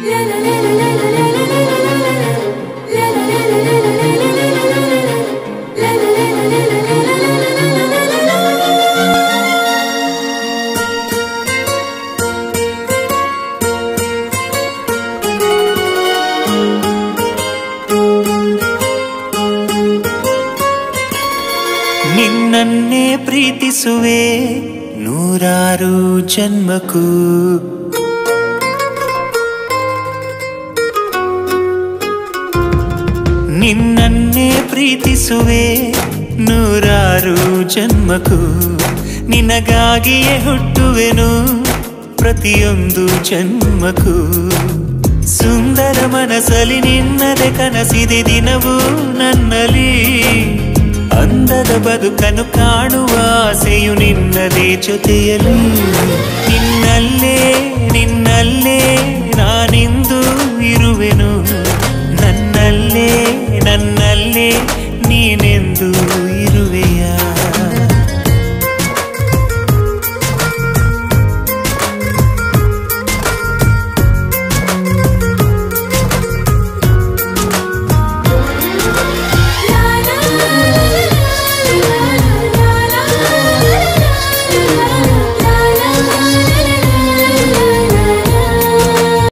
ನಿನ್ನನ್ನೇ ಪ್ರೀತಿಸುವೆ ನೂರಾರು ಜನ್ಮಕ್ಕೂ ನಿನ್ನನ್ನೇ ಪ್ರೀತಿಸುವೆ ನೂರಾರು ಜನ್ಮಕ್ಕೂ ನಿನಗಾಗಿಯೇ ಹುಟ್ಟುವೆನು ಪ್ರತಿಯೊಂದು ಜನ್ಮಕ್ಕೂ ಸುಂದರ ಮನಸ್ಸಲ್ಲಿ ನಿನ್ನದೆ ಕನಸಿದೆ ದಿನವೂ ನನ್ನಲ್ಲಿ ಅಂದದ ಬದುಕನ್ನು ಕಾಣುವ ಆಸೆಯು ನಿನ್ನದೇ ಜೊತೆಯಲ್ಲಿ ನಿನ್ನಲ್ಲೇ ನಿನ್ನಲ್ಲೇ